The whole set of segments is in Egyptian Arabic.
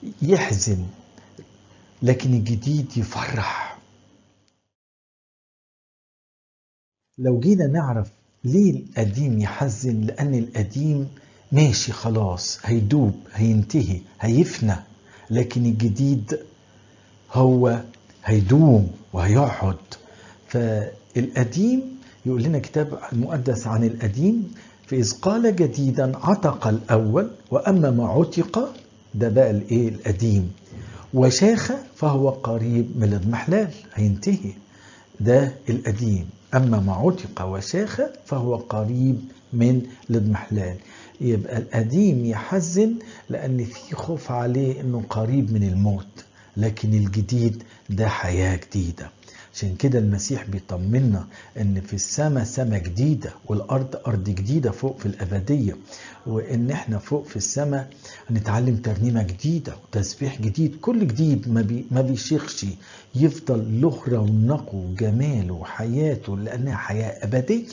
يحزن لكن الجديد يفرح لو جينا نعرف ليه القديم يحزن لأن القديم ماشي خلاص هيدوب هينتهي هيفنى لكن الجديد هو هيدوم وهيقعد فالقديم يقول لنا كتاب المقدس عن القديم فإذ قال جديدا عتق الأول وأما ما عتق ده بقى الإيه القديم وشاخ فهو قريب من الاضمحلال هينتهي ده القديم أما ما عتق وشاخ فهو قريب من الاضمحلال يبقى القديم يحزن لأن في خوف عليه أنه قريب من الموت لكن الجديد ده حياة جديدة عشان كده المسيح بيطمنا ان في السماء سماء جديده والارض ارض جديده فوق في الابديه وان احنا فوق في السماء هنتعلم ترنيمه جديده وتسبيح جديد كل جديد ما, بي ما بيشيخش يفضل له رونقه وجماله وحياته لانها حياه ابديه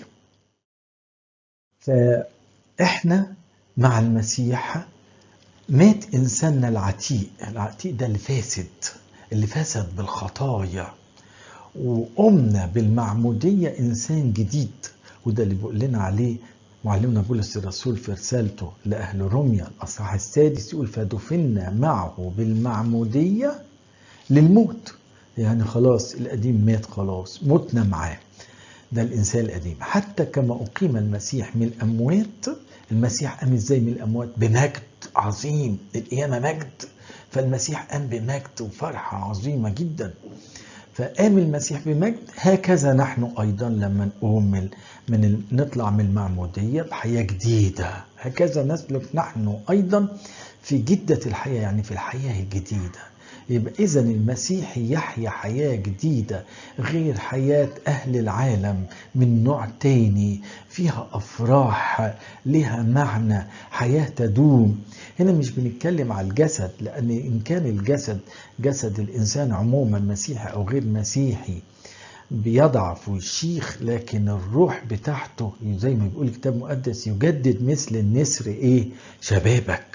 فاحنا مع المسيح مات انساننا العتيق العتيق ده اللي فاسد اللي فسد بالخطايا وقمنا بالمعمودية إنسان جديد وده اللي بيقول لنا عليه معلمنا بولس الرسول في رسالته لأهل روميا الأصحاح السادس يقول فدفنا معه بالمعمودية للموت يعني خلاص القديم مات خلاص متنا معاه ده الإنسان القديم حتى كما أقيم المسيح من الأموات المسيح قام إزاي من الأموات بمجد عظيم القيامة مجد فالمسيح قام بمجد وفرحة عظيمة جدا فقام المسيح بمجد هكذا نحن ايضا لما نقوم من, من نطلع من المعموديه بحياه جديده هكذا نسلك نحن ايضا في جده الحياه يعني في الحياه الجديده يبقى اذا المسيح يحيا حياه جديده غير حياه اهل العالم من نوع تاني فيها افراح لها معنى حياه تدوم هنا مش بنتكلم على الجسد لأن إن كان الجسد جسد الإنسان عموما مسيحي أو غير مسيحي بيضعف ويشيخ لكن الروح بتاعته زي ما بيقول الكتاب المقدس يجدد مثل النسر إيه شبابك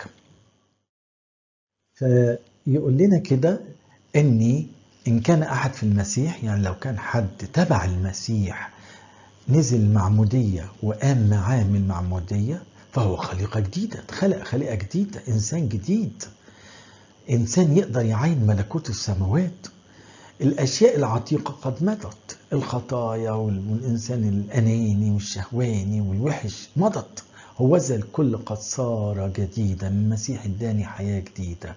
فيقول لنا كده إني إن كان أحد في المسيح يعني لو كان حد تبع المسيح نزل المعمودية وقام معاه من المعمودية فهو خليقة جديدة خلق خليقة جديدة إنسان جديد إنسان يقدر يعين ملكوت السماوات الأشياء العتيقة قد مضت الخطايا والإنسان الأناني والشهواني والوحش مضت هو ذا الكل قد صار جديدا المسيح اداني حياة جديدة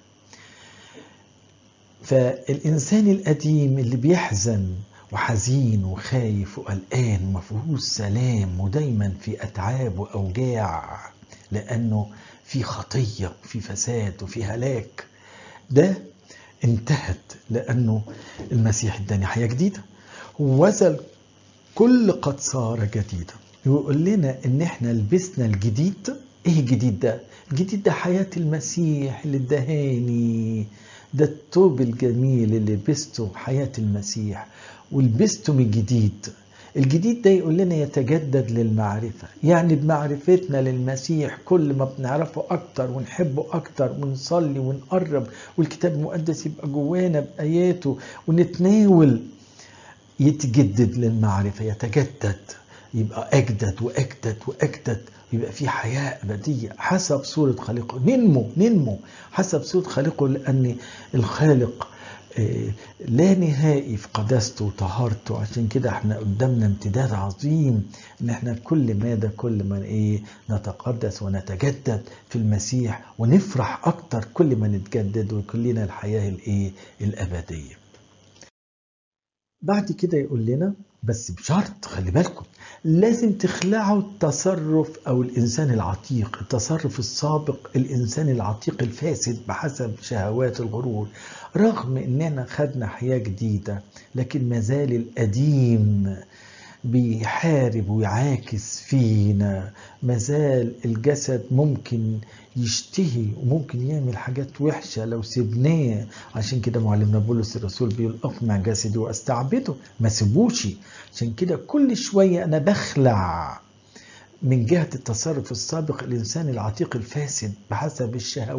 فالإنسان القديم اللي بيحزن وحزين وخايف وقلقان ومفيهوش سلام ودايما في اتعاب واوجاع لانه في خطيه وفي فساد وفي هلاك ده انتهت لانه المسيح اداني حياه جديده وزل كل قد صار جديدا يقول لنا ان احنا لبسنا الجديد ايه الجديد ده الجديد ده حياه المسيح اللي ادهاني ده الثوب الجميل اللي لبسته حياه المسيح ولبستم الجديد الجديد ده يقول لنا يتجدد للمعرفة يعني بمعرفتنا للمسيح كل ما بنعرفه أكتر ونحبه أكتر ونصلي ونقرب والكتاب المقدس يبقى جوانا بآياته ونتناول يتجدد للمعرفة يتجدد يبقى أجدد وأجدد وأجدد يبقى في حياة أبدية حسب صورة خالقه ننمو ننمو حسب صورة خالقه لأن الخالق لا نهائي في قداسته وطهارته عشان كده احنا قدامنا امتداد عظيم ان احنا كل مادة كل ما ايه نتقدس ونتجدد في المسيح ونفرح اكتر كل ما نتجدد ويكون لنا الحياة الايه الابدية بعد كده يقول لنا بس بشرط خلي بالكم لازم تخلعوا التصرف او الانسان العتيق التصرف السابق الانسان العتيق الفاسد بحسب شهوات الغرور رغم اننا خدنا حياه جديده لكن ما زال القديم بيحارب ويعاكس فينا مازال الجسد ممكن يشتهي وممكن يعمل حاجات وحشة لو سيبناه عشان كده معلمنا بولس الرسول بيقول اقنع جسدي واستعبده ما سيبوش عشان كده كل شوية أنا بخلع من جهة التصرف السابق الإنسان العتيق الفاسد بحسب الشهوات